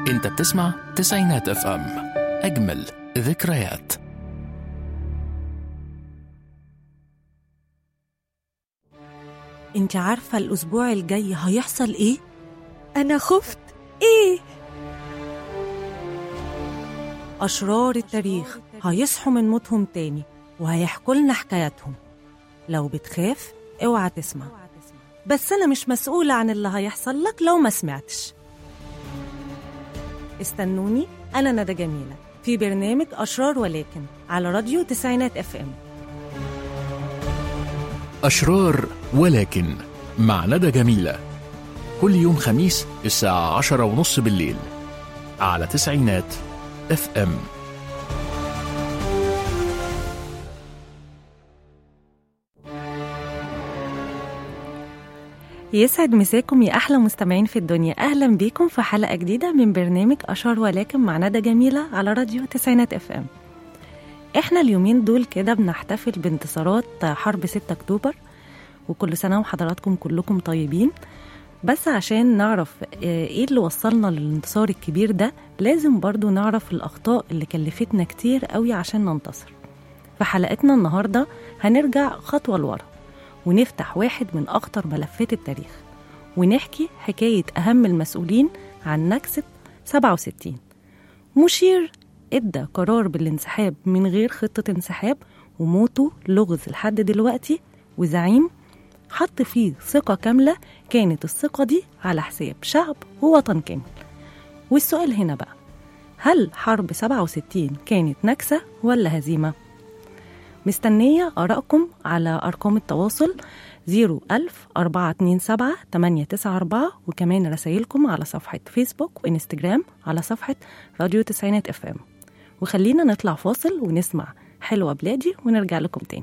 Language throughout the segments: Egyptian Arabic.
انت بتسمع تسعينات اف ام اجمل ذكريات انت عارفة الأسبوع الجاي هيحصل إيه؟ أنا خفت إيه؟ أشرار التاريخ هيصحوا من موتهم تاني وهيحكوا لنا حكاياتهم لو بتخاف اوعى تسمع بس أنا مش مسؤولة عن اللي هيحصل لك لو ما سمعتش استنوني أنا ندى جميلة في برنامج أشرار ولكن على راديو تسعينات اف ام أشرار ولكن مع ندى جميلة كل يوم خميس الساعة عشرة ونص بالليل على تسعينات اف ام يسعد مساكم يا أحلى مستمعين في الدنيا أهلا بيكم في حلقة جديدة من برنامج أشار ولكن مع ندى جميلة على راديو تسعينات اف ام احنا اليومين دول كده بنحتفل بانتصارات حرب 6 اكتوبر وكل سنة وحضراتكم كلكم طيبين بس عشان نعرف آه، ايه اللي وصلنا للانتصار الكبير ده لازم برضو نعرف الأخطاء اللي كلفتنا كتير قوي عشان ننتصر في حلقتنا النهاردة هنرجع خطوة لورا ونفتح واحد من أخطر ملفات التاريخ ونحكي حكاية أهم المسؤولين عن نكسة 67 مشير ادى قرار بالانسحاب من غير خطة انسحاب وموته لغز لحد دلوقتي وزعيم حط فيه ثقة كاملة كانت الثقة دي على حساب شعب ووطن كامل والسؤال هنا بقى هل حرب 67 كانت نكسة ولا هزيمة؟ مستنية آرائكم على أرقام التواصل 01000 427 894 وكمان رسائلكم على صفحة فيسبوك وإنستجرام على صفحة راديو تسعينات اف ام وخلينا نطلع فاصل ونسمع حلوة بلادي ونرجع لكم تاني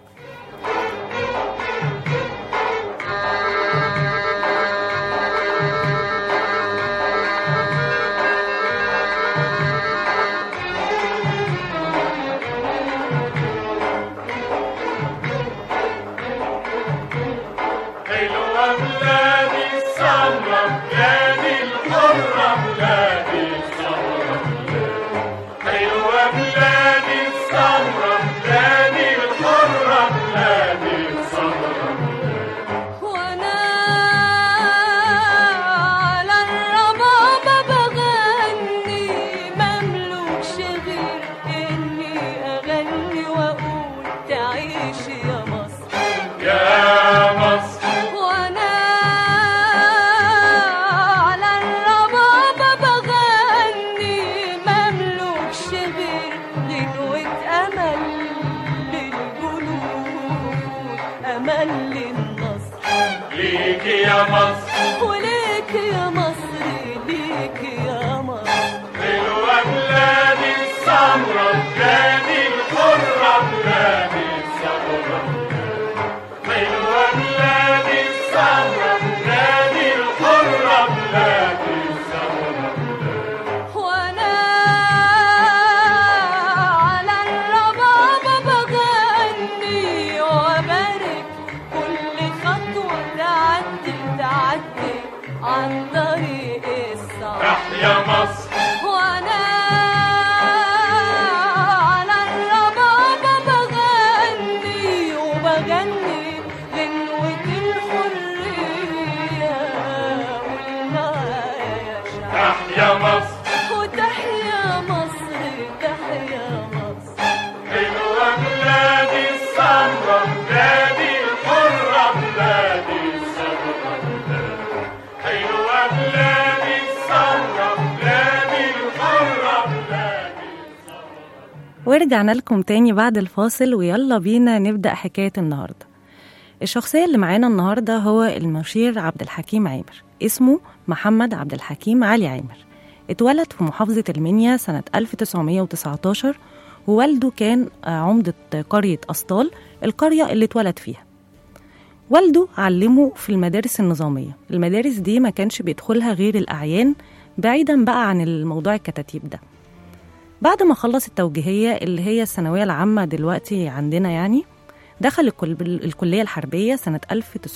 حلوة بلادي السمرة بلادي الحرة بلادي السمرة حلوة بلادي السمرة بلادي الحرة بلادي السمرة وأنا على الربابة بغني مملوكش غير إني أغني وأقول تعيش يا مصر يا مصر وأنا على الربابة بغني مملوكش غير غنوة أمل للجنود أمل للنصر ليك يا مصر وليك يا مصر ليك يا مصر حلوة بلادي السمرة بلادي الحرة بلادي السمرة حلوة بلادي السمرة بلادي الحرة بلادي السمرة وانا على الربابة بغني وبارك كل خطوة تعدي تعدي عن طريق الصعب تحيا مصر وانا على الربابة بغني وبغني غنوة الحرية والمعايا يا شعب تحيا مصر وتحيا مصر تحيا مصر حلوة بلادي السمرة بلادي الحرة بلادي السمرة حلوة بلادي السمرة بلادي الحرة بلادي ورجعنا لكم تاني بعد الفاصل ويلا بينا نبدأ حكاية النهاردة الشخصية اللي معانا النهاردة هو المشير عبد الحكيم عامر اسمه محمد عبد الحكيم علي عامر اتولد في محافظة المنيا سنة 1919 ووالده كان آه، عمدة قرية أسطال القرية اللي اتولد فيها والده علمه في المدارس النظامية المدارس دي ما كانش بيدخلها غير الأعيان بعيدا بقى عن الموضوع الكتاتيب ده بعد ما خلص التوجيهية اللي هي الثانوية العامة دلوقتي عندنا يعني دخل الكل- الكلية الحربية سنة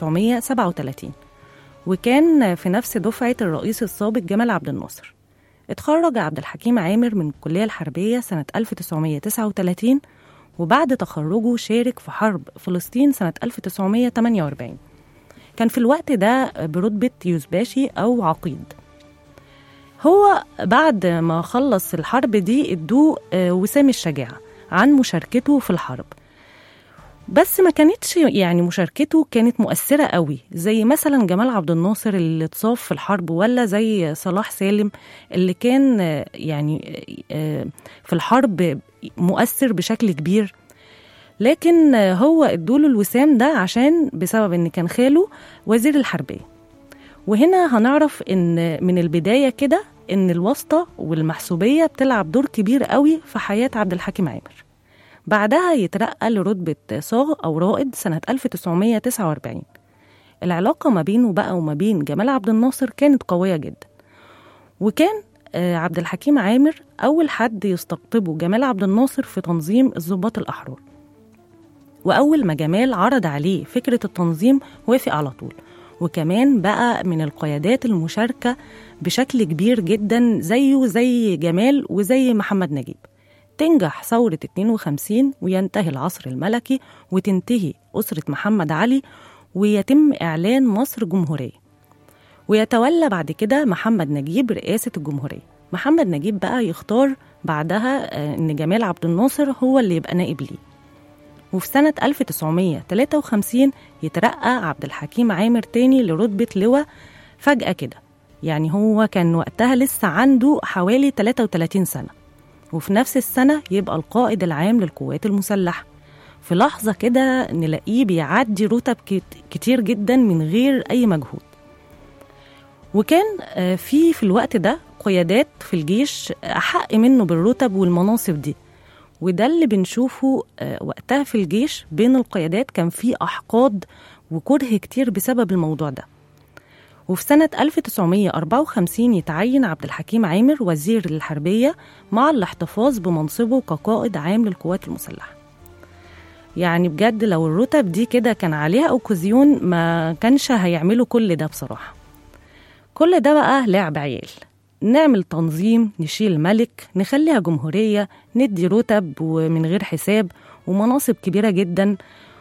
1937 وكان في نفس دفعة الرئيس السابق جمال عبد الناصر اتخرج عبد الحكيم عامر من الكلية الحربية سنة 1939 وبعد تخرجه شارك في حرب فلسطين سنة 1948 كان في الوقت ده برتبة يوزباشي أو عقيد هو بعد ما خلص الحرب دي ادوه آه، وسام الشجاعة عن مشاركته في الحرب بس ما كانتش يعني مشاركته كانت مؤثرة قوي زي مثلا جمال عبد الناصر اللي اتصاب في الحرب ولا زي صلاح سالم اللي كان آه، يعني آه، في الحرب مؤثر بشكل كبير لكن آه، هو ادوله الوسام ده عشان بسبب ان كان خاله وزير الحربية وهنا هنعرف ان من البداية كده ان الواسطة والمحسوبية بتلعب دور كبير قوي في حياة عبد الحكيم عامر بعدها يترقى لرتبة صاغ أو رائد سنة 1949 العلاقة ما بينه بقى وما بين جمال عبد الناصر كانت قوية جدا وكان آه، عبد الحكيم عامر أول حد يستقطبه جمال عبد الناصر في تنظيم الضباط الأحرار وأول ما جمال عرض عليه فكرة التنظيم وافق على طول وكمان بقى من القيادات المشاركة بشكل كبير جدا زيه زي جمال وزي محمد نجيب تنجح ثورة 52 وينتهي العصر الملكي وتنتهي أسرة محمد علي ويتم إعلان مصر جمهورية ويتولى بعد كده محمد نجيب رئاسة الجمهورية محمد نجيب بقى يختار بعدها آه، إن جمال عبد الناصر هو اللي يبقى نائب ليه وفي سنة 1953 يترقى عبد الحكيم عامر تاني لرتبة لواء فجأة كده يعني هو كان وقتها لسه عنده حوالي 33 سنة وفي نفس السنة يبقى القائد العام للقوات المسلحة في لحظة كده نلاقيه بيعدي رتب كت- كتير جدا من غير أي مجهود وكان آه، في في الوقت ده قيادات في الجيش أحق منه بالرتب والمناصب دي وده اللي بنشوفه آه، وقتها في الجيش بين القيادات كان في أحقاد وكره كتير بسبب الموضوع ده وفي سنة 1954 يتعين عبد الحكيم عامر وزير الحربية مع الاحتفاظ بمنصبه كقائد عام للقوات المسلحة يعني بجد لو الرتب دي كده كان عليها أوكازيون ما كانش هيعملوا كل ده بصراحة كل ده بقى لعب عيال نعمل تنظيم نشيل ملك نخليها جمهورية ندي رتب ومن غير حساب ومناصب كبيرة جدا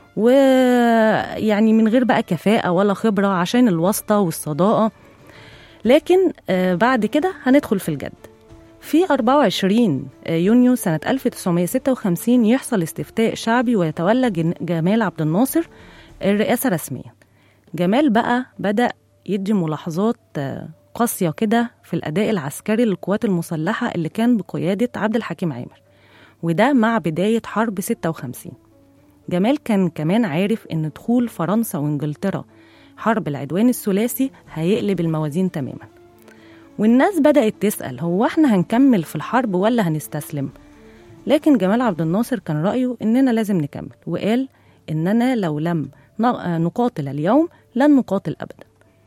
ويعني من غير بقى كفاءة ولا خبرة عشان الواسطة والصداقة لكن آه، بعد كده هندخل في الجد في 24 يونيو سنة 1956 يحصل استفتاء شعبي ويتولى جن- جمال عبد الناصر الرئاسة رسميا جمال بقى بدأ يدي ملاحظات آه، قاسية كده في الأداء العسكري للقوات المسلحة اللي كان بقيادة عبد الحكيم عامر وده مع بداية حرب 56 جمال كان كمان عارف إن دخول فرنسا وإنجلترا حرب العدوان الثلاثي هيقلب الموازين تماما والناس بدأت تسأل هو احنا هنكمل في الحرب ولا هنستسلم لكن جمال عبد الناصر كان رأيه إننا لازم نكمل وقال إننا لو لم ن- نقاتل اليوم لن نقاتل أبدا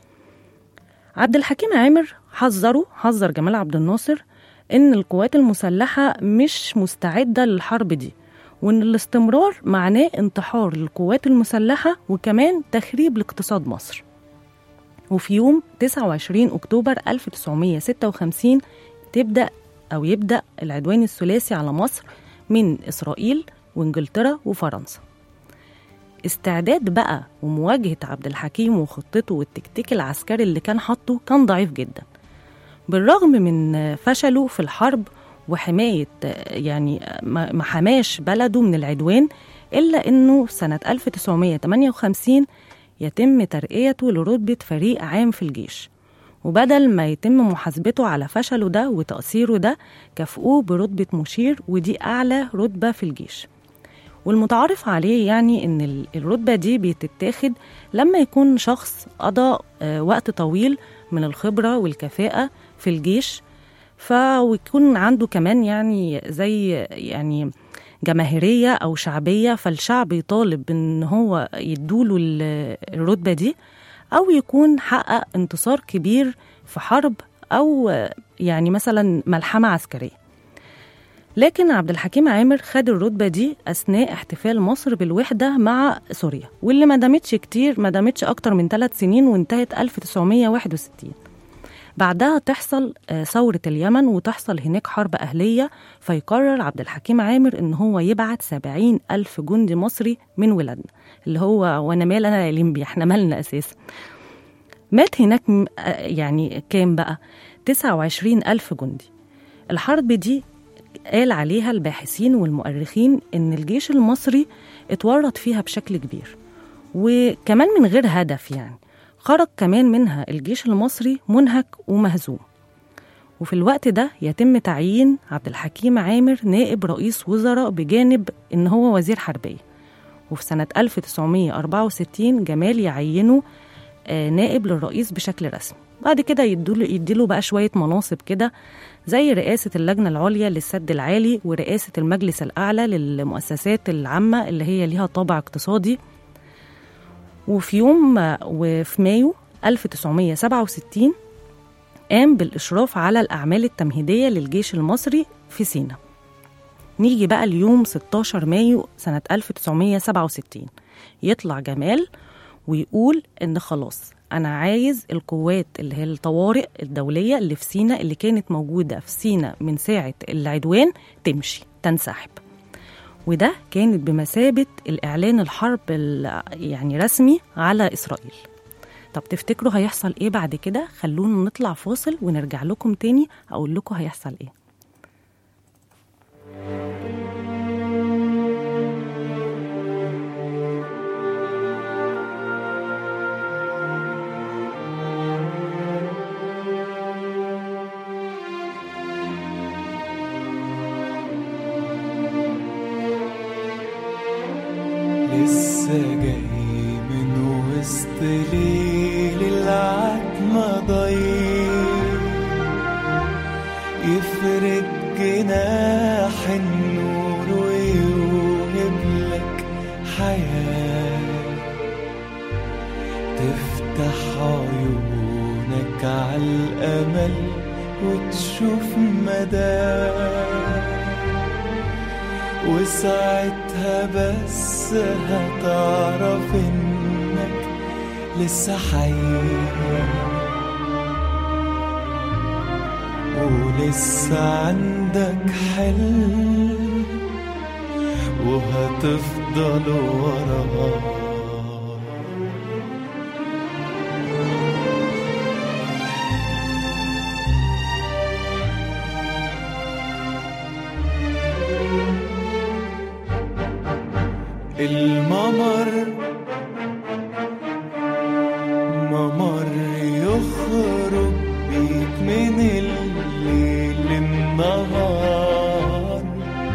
عبد الحكيم عامر حذره حذر جمال عبد الناصر إن القوات المسلحة مش مستعدة للحرب دي وإن الاستمرار معناه انتحار للقوات المسلحة وكمان تخريب لاقتصاد مصر وفي يوم 29 أكتوبر 1956 تبدأ أو يبدأ العدوان الثلاثي على مصر من إسرائيل وإنجلترا وفرنسا استعداد بقى ومواجهة عبد الحكيم وخطته والتكتيك العسكري اللي كان حاطه كان ضعيف جدا بالرغم من فشله في الحرب وحماية يعني ما ما حماش بلده من العدوان إلا إنه سنة 1958 يتم ترقيته لرتبة فريق عام في الجيش وبدل ما يتم محاسبته على فشله ده وتقصيره ده كافئوه برتبة مشير ودي أعلى رتبة في الجيش والمتعارف عليه يعني ان ال- الرتبه دي بتتاخد لما يكون شخص قضى آه، وقت طويل من الخبره والكفاءه في الجيش ف ويكون عنده كمان يعني زي يعني جماهيريه او شعبيه فالشعب يطالب ان هو يدوله ال- الرتبه دي او يكون حقق انتصار كبير في حرب او آه، يعني مثلا ملحمه عسكريه لكن عبد الحكيم عامر خد الرتبة دي أثناء احتفال مصر بالوحدة مع سوريا واللي ما دامتش كتير ما دامتش أكتر من ثلاث سنين وانتهت 1961 بعدها تحصل آه، ثورة اليمن وتحصل هناك حرب أهلية فيقرر عبد الحكيم عامر إن هو يبعت سبعين ألف جندي مصري من ولادنا اللي هو وأنا مال أنا يا ليمبي إحنا مالنا أساسا مات هناك م- آه، يعني كام بقى 29 ألف جندي الحرب دي قال عليها الباحثين والمؤرخين إن الجيش المصري اتورط فيها بشكل كبير وكمان من غير هدف يعني خرج كمان منها الجيش المصري منهك ومهزوم وفي الوقت ده يتم تعيين عبد الحكيم عامر نائب رئيس وزراء بجانب إن هو وزير حربية وفي سنة 1964 جمال يعينه آه، نائب للرئيس بشكل رسمي بعد كده يديله يديله بقى شوية مناصب كده زي رئاسة اللجنة العليا للسد العالي ورئاسة المجلس الأعلى للمؤسسات العامة اللي هي ليها طابع اقتصادي وفي يوم وفي مايو 1967 قام بالإشراف على الأعمال التمهيدية للجيش المصري في سيناء نيجي بقى اليوم 16 مايو سنة 1967 يطلع جمال ويقول إن خلاص أنا عايز القوات اللي هي الطوارئ الدولية اللي في سيناء اللي كانت موجودة في سيناء من ساعة العدوان تمشي تنسحب وده كانت بمثابة الإعلان الحرب ال- يعني رسمي على إسرائيل طب تفتكروا هيحصل إيه بعد كده؟ خلونا نطلع فاصل ونرجع لكم تاني أقول لكم هيحصل إيه لسه جاي من وسط ليل العتمة ضيق يفرد جناح النور ويوهب لك حياة تفتح عيونك على الأمل وتشوف مدى وساعتها بس هتعرف انك لسه حي ولسه عندك حلم وهتفضل وراه الممر ممر يخرج بيك من الليل النهار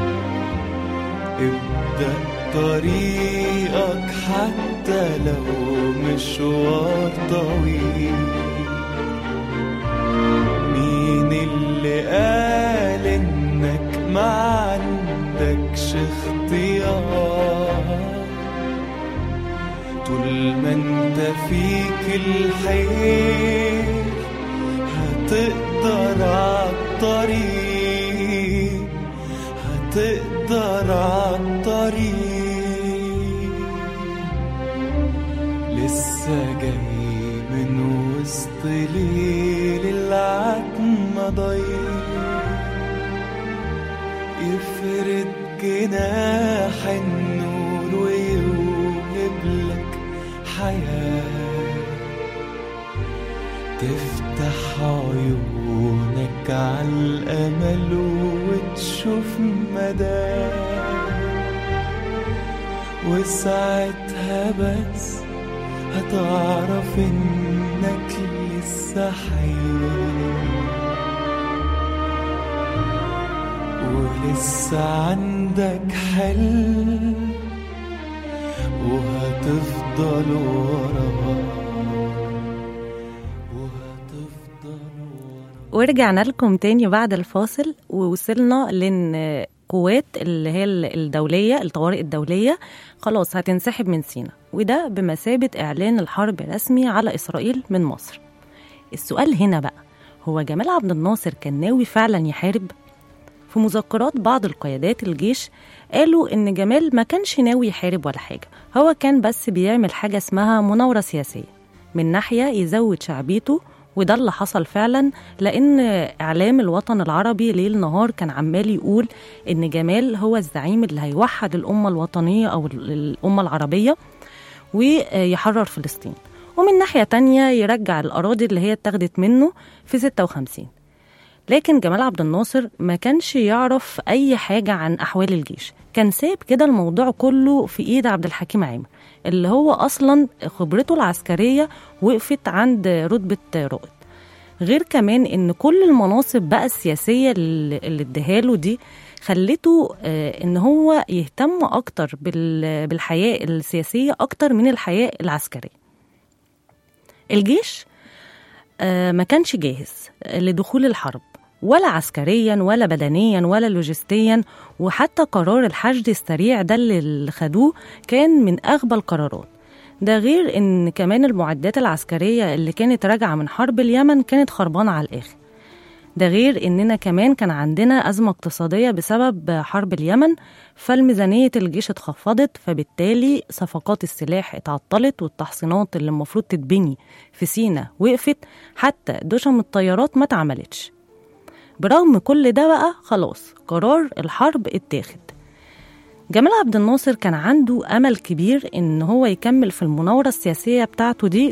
ابدأ طريقك حتى لو مشوار طويل مين اللي قال انك ما عندكش اختيار طول ما انت فيك الحيل هتقدر عالطريق هتقدر عالطريق لسه جاي من وسط ليل العتمة ضيق يفرد جناح النور ويوهب لك حياة تفتح عيونك على الأمل وتشوف مدى وساعتها بس هتعرف انك لسه حي ولسه عندك حلم وهتفضل وراه وهتفضل وراه ورجعنا لكم تاني بعد الفاصل ووصلنا لان قوات اللي هي الدولية الطوارئ الدولية خلاص هتنسحب من سينا وده بمثابة إعلان الحرب رسمي على إسرائيل من مصر السؤال هنا بقى هو جمال عبد الناصر كان ناوي فعلا يحارب؟ في مذكرات بعض القيادات الجيش قالوا إن جمال ما كانش ناوي يحارب ولا حاجة هو كان بس بيعمل حاجة اسمها مناورة سياسية من ناحية يزود شعبيته وده اللي حصل فعلا لأن إعلام الوطن العربي ليل نهار كان عمال يقول إن جمال هو الزعيم اللي هيوحد الأمة الوطنية أو ال- الأمة العربية ويحرر فلسطين ومن ناحية تانية يرجع الأراضي اللي هي اتاخدت منه في 56 لكن جمال عبد الناصر ما كانش يعرف أي حاجة عن أحوال الجيش كان سايب كده الموضوع كله في إيد عبد الحكيم عامر اللي هو أصلا خبرته العسكرية وقفت عند رتبة رائد غير كمان ان كل المناصب بقى السياسيه اللي اللي اداها له دي خلته آه، ان هو يهتم اكتر بال- بالحياه السياسيه اكتر من الحياه العسكريه الجيش آه، ما كانش جاهز لدخول الحرب ولا عسكريا ولا بدنيا ولا لوجستيا وحتى قرار الحشد السريع ده اللي خدوه كان من اغبى القرارات ده غير ان كمان المعدات العسكريه اللي كانت راجعه من حرب اليمن كانت خربانه على الاخر ده غير اننا كمان كان عندنا ازمه اقتصاديه بسبب حرب اليمن فالميزانيه الجيش اتخفضت فبالتالي صفقات السلاح اتعطلت والتحصينات اللي المفروض تتبني في سينا وقفت حتى دشم الطيارات ما اتعملتش برغم كل ده بقى خلاص قرار الحرب اتاخد جمال عبد الناصر كان عنده أمل كبير إن هو يكمل في المناورة السياسية بتاعته دي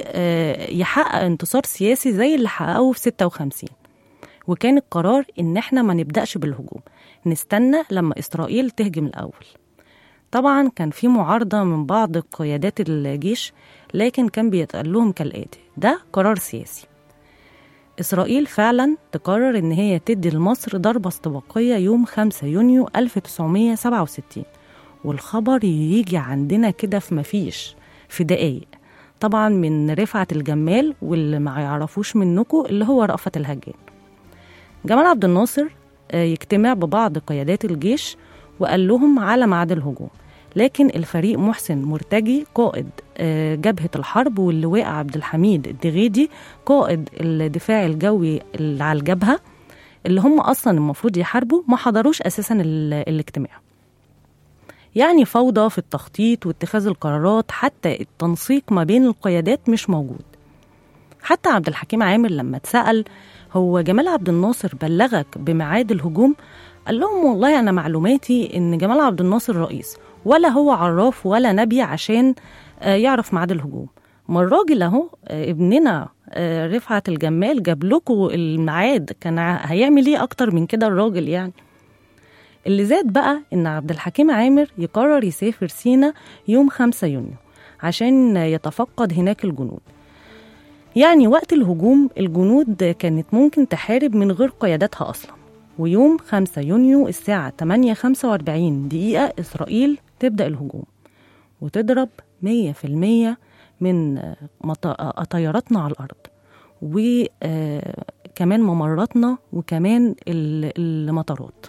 ويحقق انتصار سياسي زي اللي حققه في 56 وكان القرار إن إحنا ما نبدأش بالهجوم نستنى لما إسرائيل تهجم الأول طبعا كان في معارضة من بعض قيادات الجيش لكن كان بيتقال لهم كالآتي ده قرار سياسي إسرائيل فعلا تقرر إن هي تدي لمصر ضربة استباقية يوم 5 يونيو 1967 والخبر يجي عندنا كده في مفيش في دقايق طبعا من رفعت الجمال واللي ما يعرفوش منكم اللي هو رأفت الهجان جمال عبد الناصر آه، يجتمع ببعض قيادات الجيش وقال لهم على ميعاد الهجوم لكن الفريق محسن مرتجي قائد آه، جبهة الحرب واللواء عبد الحميد الدغيدي قائد الدفاع الجوي اللي على الجبهة اللي هم أصلا المفروض يحاربوا ما حضروش أساسا ال- الاجتماع يعني فوضى في التخطيط واتخاذ القرارات حتى التنسيق ما بين القيادات مش موجود حتى عبد الحكيم عامر لما اتسأل هو جمال عبد الناصر بلغك بميعاد الهجوم قال لهم والله أنا معلوماتي إن جمال عبد الناصر رئيس ولا هو عراف ولا نبي عشان آه، يعرف ميعاد الهجوم ما الراجل اهو آه، ابننا آه، رفعت الجمال جاب لكم الميعاد كان ع- هيعمل ايه اكتر من كده الراجل يعني اللي زاد بقى ان عبد الحكيم عامر يقرر يسافر سينا يوم 5 يونيو عشان يتفقد هناك الجنود يعني وقت الهجوم الجنود كانت ممكن تحارب من غير قياداتها أصلا ويوم 5 يونيو الساعة 8:45 دقيقة إسرائيل تبدأ الهجوم وتضرب 100% من آه، مط- آه، طياراتنا على الأرض وكمان ممراتنا وكمان ال- المطارات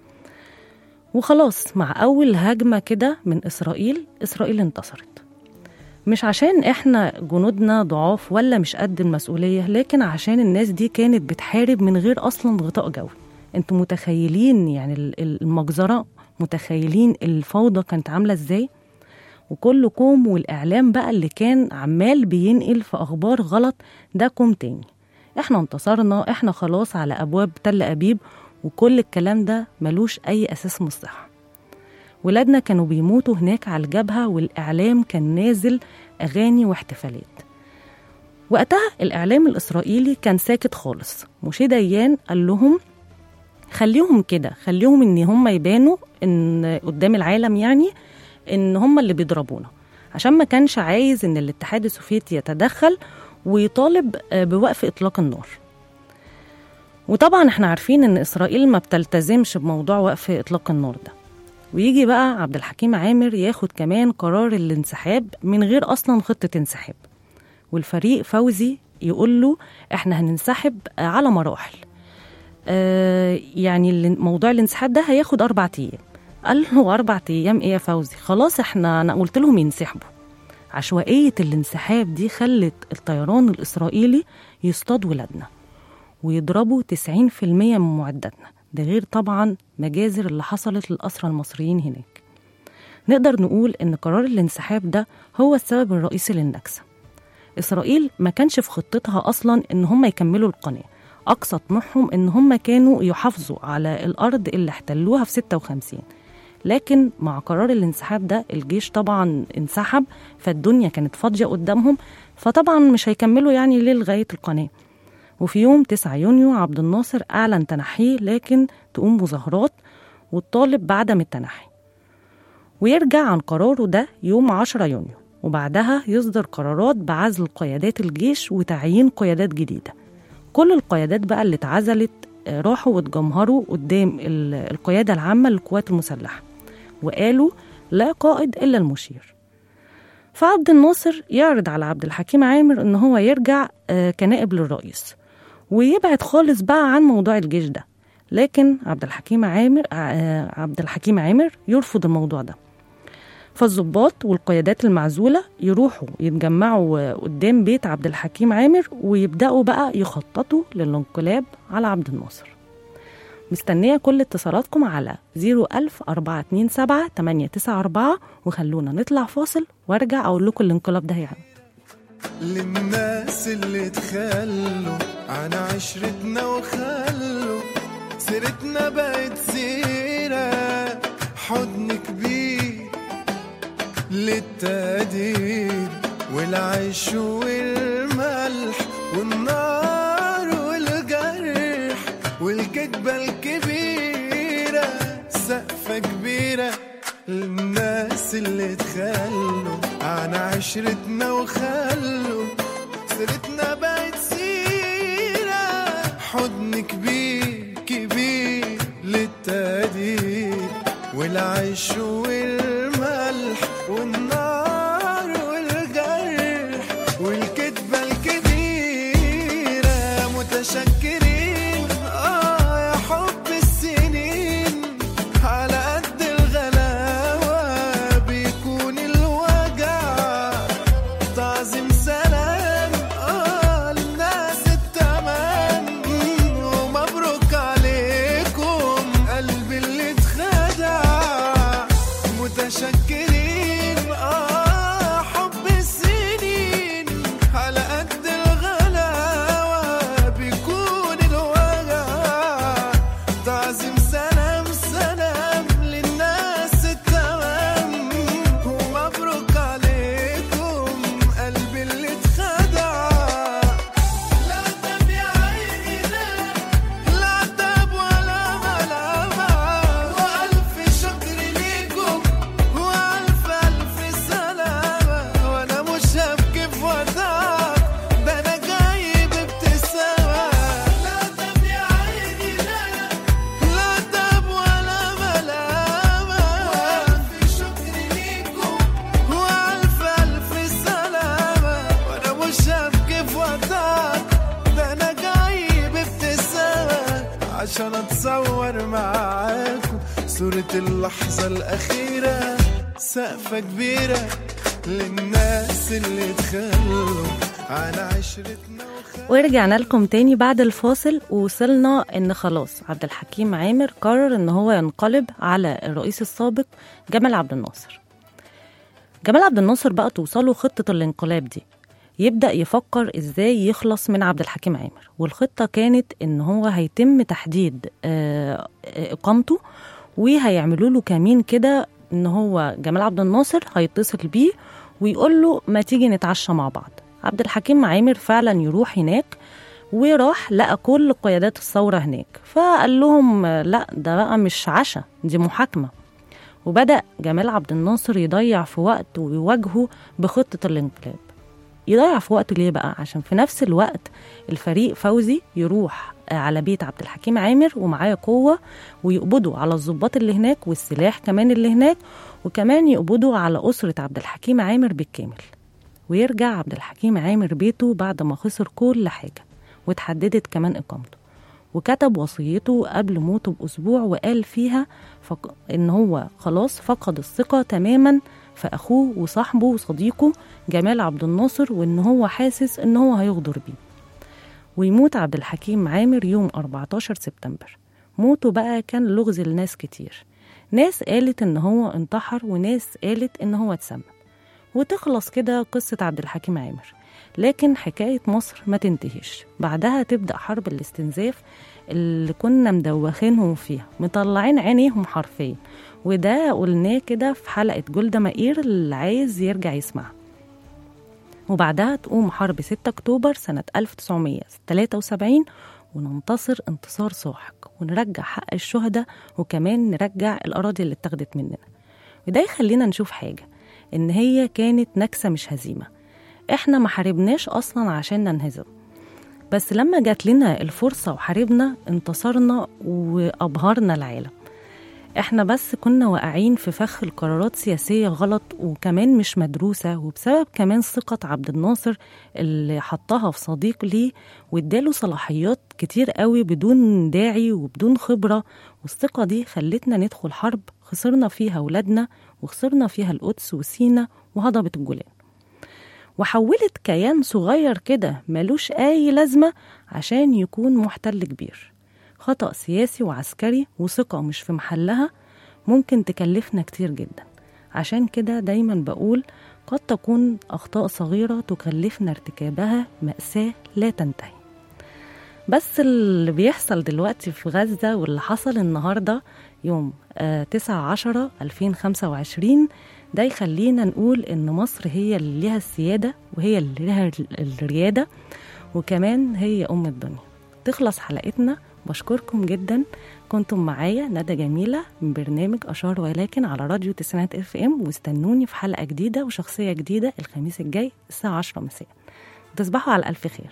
وخلاص مع أول هجمة كده من إسرائيل إسرائيل انتصرت مش عشان احنا جنودنا ضعاف ولا مش قد المسؤولية لكن عشان الناس دي كانت بتحارب من غير أصلا غطاء جوي انتوا متخيلين يعني ال- ال- المجزرة متخيلين الفوضى كانت عاملة ازاي وكل كوم والإعلام بقى اللي كان عمال بينقل في أخبار غلط ده كوم تاني احنا انتصرنا احنا خلاص على أبواب تل أبيب وكل الكلام ده ملوش أي أساس من الصحة ولادنا كانوا بيموتوا هناك على الجبهة والإعلام كان نازل أغاني واحتفالات وقتها الإعلام الإسرائيلي كان ساكت خالص مشي ديان قال لهم خليهم كده خليهم إن هم يبانوا إن قدام العالم يعني إن هم اللي بيضربونا عشان ما كانش عايز إن الاتحاد السوفيتي يتدخل ويطالب آه، بوقف إطلاق النار وطبعا احنا عارفين ان اسرائيل ما بتلتزمش بموضوع وقف اطلاق النار ده ويجي بقى عبد الحكيم عامر ياخد كمان قرار الانسحاب من غير اصلا خطه انسحاب والفريق فوزي يقول له احنا هننسحب على مراحل آه يعني ال- موضوع الانسحاب ده هياخد اربع ايام قال له اربع ايام ايه يا فوزي خلاص احنا انا قلت لهم ينسحبوا عشوائيه الانسحاب دي خلت الطيران الاسرائيلي يصطاد ولادنا ويضربوا 90% من معداتنا ده غير طبعا مجازر اللي حصلت للأسرى المصريين هناك نقدر نقول إن قرار الانسحاب ده هو السبب الرئيسي للنكسة إسرائيل ما كانش في خطتها أصلا إن هم يكملوا القناة أقصى طموحهم إن هم كانوا يحافظوا على الأرض اللي احتلوها في 56 لكن مع قرار الانسحاب ده الجيش طبعا انسحب فالدنيا كانت فاضية قدامهم فطبعا مش هيكملوا يعني ليه لغاية القناة وفي يوم 9 يونيو عبد الناصر أعلن تنحيه لكن تقوم مظاهرات والطالب بعدم التنحي ويرجع عن قراره ده يوم 10 يونيو وبعدها يصدر قرارات بعزل قيادات الجيش وتعيين قيادات جديدة كل القيادات بقى اللي اتعزلت آه، راحوا واتجمهروا قدام ال- القيادة العامة للقوات المسلحة وقالوا لا قائد إلا المشير فعبد الناصر يعرض على عبد الحكيم عامر إن هو يرجع آه، كنائب للرئيس ويبعد خالص بقى عن موضوع الجيش ده لكن عبد الحكيم عامر آه، عبد الحكيم عامر يرفض الموضوع ده فالضباط والقيادات المعزولة يروحوا يتجمعوا آه، قدام بيت عبد الحكيم عامر ويبدأوا بقى يخططوا للانقلاب على عبد الناصر مستنية كل اتصالاتكم على 01000 427 894 وخلونا نطلع فاصل وارجع أقول لكم الانقلاب ده هيعمل للناس اللي تخلوا عن عشرتنا وخلوا سيرتنا بقت سيرة حضن كبير للتقدير والعيش والملح والنار والجرح والكدبة الكبيرة سقفة كبيرة للناس اللي تخلوا عن عشرتنا وخلوا سيرتنا بقت سيرة حضن كبير كبير للتقدير والعيش والملح والنار والجرح والكدبة الكبيرة متشكرين آه يا حب السنين على قد الغلاوة بيكون الوجع تعظيم سلام آه للناس التمام ومبروك عليكم قلبي اللي اتخدع متشكرين آه حب السنين على قد الغلاوة بيكون الوجع تعظيم سلام سلام للناس التمام ومبروك عليكم قلبي اللي اتخدع لا دم يا عيني لا لا دم ولا ملامة وألف شكر ليكم وألف ألف سلامة وأنا مش هبكي في وداعك ده أنا جاي بابتسامة لا دم يا عيني لا لا دم ولا ملامة وألف شكر ليكم وألف ألف سلامة وأنا مش هبكي في وداعك ده أنا جاي بابتسامة عشان أتصور معاكم صورة اللحظة الأخيرة سقفة كبيرة للناس اللي تخلوا عن عشرتنا وخلوا ورجعنا لكم تاني بعد الفاصل ووصلنا ان خلاص عبد الحكيم عامر قرر ان هو ينقلب على الرئيس السابق جمال عبد الناصر جمال عبد الناصر بقى توصله خطة الانقلاب دي يبدأ يفكر ازاي يخلص من عبد الحكيم عامر والخطة كانت ان هو هيتم تحديد آه، آه، اقامته وهيعملوا له كمين كده ان هو جمال عبد الناصر هيتصل بيه ويقول له ما تيجي نتعشى مع بعض عبد الحكيم عامر فعلا يروح هناك وراح لقى كل قيادات الثورة هناك فقال لهم آه، لا ده بقى مش عشاء دي محاكمة وبدأ جمال عبد الناصر يضيع في وقت ويواجهه بخطة الانقلاب يضيع في وقت ليه بقى عشان في نفس الوقت الفريق فوزي يروح آه، على بيت عبد الحكيم عامر ومعاه قوة ويقبضوا على الضباط اللي هناك والسلاح كمان اللي هناك وكمان يقبضوا على أسرة عبد الحكيم عامر بالكامل ويرجع عبد الحكيم عامر بيته بعد ما خسر كل حاجة واتحددت كمان إقامته وكتب وصيته قبل موته بأسبوع وقال فيها فق... إن هو خلاص فقد الثقة تماما في أخوه وصاحبه وصديقه جمال عبد الناصر وإن هو حاسس إن هو هيغدر بيه ويموت عبد الحكيم عامر يوم 14 سبتمبر موته بقى كان لغز لناس كتير ناس قالت إن هو انتحر وناس قالت إن هو اتسمم وتخلص كده قصة عبد الحكيم عامر لكن حكاية مصر ما تنتهيش بعدها تبدأ حرب الاستنزاف اللي كنا مدوخينهم فيها مطلعين عينيهم حرفيا وده قلناه كده في حلقة جولدا مائير اللي عايز يرجع يسمعها وبعدها تقوم حرب 6 أكتوبر سنة 1973 وننتصر انتصار ساحق ونرجع حق الشهداء وكمان نرجع الأراضي اللي اتاخدت مننا وده يخلينا نشوف حاجة إن هي كانت نكسة مش هزيمة إحنا ما حاربناش أصلا عشان ننهزم بس لما جات لنا الفرصة وحاربنا انتصرنا وأبهرنا العالم احنا بس كنا واقعين في فخ القرارات سياسية غلط وكمان مش مدروسة وبسبب كمان ثقة عبد الناصر اللي حطها في صديق ليه واداله صلاحيات كتير قوي بدون داعي وبدون خبرة والثقة دي خلتنا ندخل حرب خسرنا فيها ولادنا وخسرنا فيها القدس وسينا وهضبة الجولان وحولت كيان صغير كده ملوش أي لازمة عشان يكون محتل كبير خطأ سياسي وعسكري وثقة مش في محلها ممكن تكلفنا كتير جدا عشان كده دايما بقول قد تكون أخطاء صغيرة تكلفنا ارتكابها مأساة لا تنتهي بس اللي بيحصل دلوقتي في غزة واللي حصل النهاردة يوم آه 9 عشرة 2025 ده يخلينا نقول إن مصر هي اللي ليها السيادة وهي اللي ليها الريادة وكمان هي أم الدنيا تخلص حلقتنا بشكركم جدا كنتم معايا ندى جميلة من برنامج أشار ولكن على راديو تسعينات اف ام واستنوني في حلقة جديدة وشخصية جديدة الخميس الجاي الساعة 10 مساء تصبحوا على ألف خير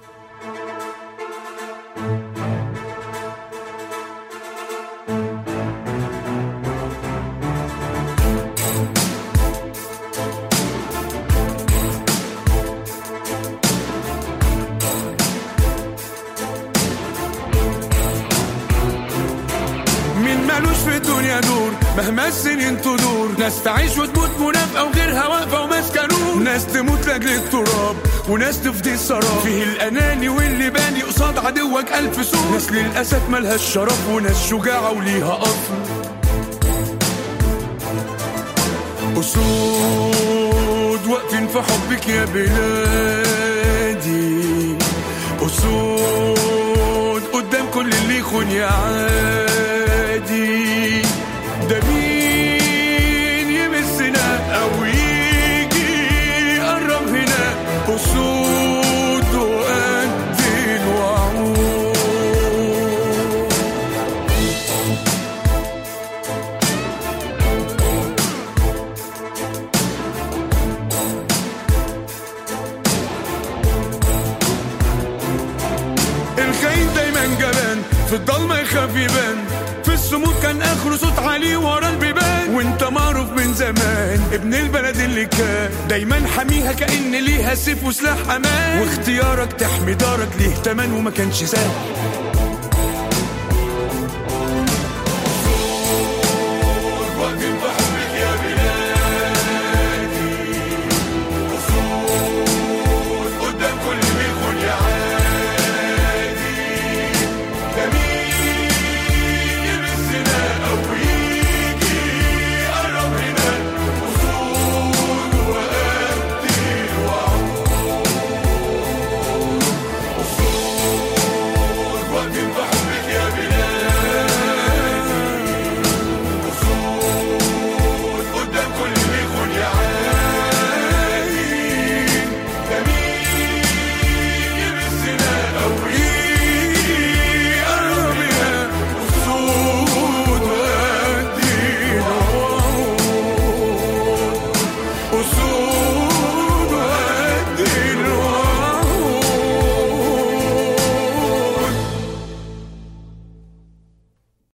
مين مالوش في الدنيا دور مهما السنين تدور ناس تعيش وتموت منافقة وغيرها واقفة وماسكة نور ناس تموت لاجل التراب وناس تفدي السراب فيه الأناني واللي باني قصاد عدوك ألف سور ناس للأسف ملهاش شرف وناس شجاعة وليها أصل أسود واقفين في حبك يا بلادي أسود قدام كل اللي يخون يا عادي ده مين يمسنا أو يجي يقرب هنا أسود وقد الوعود الخاين دايما جبان في الضلمة يخاف يبان في الصمود كان اخره صوت عالي ورا البيبان وانت معروف من زمان ابن البلد اللي كان دايما حاميها كأن ليها سيف وسلاح امان واختيارك تحمي دارك ليه تمن وما كانش سهل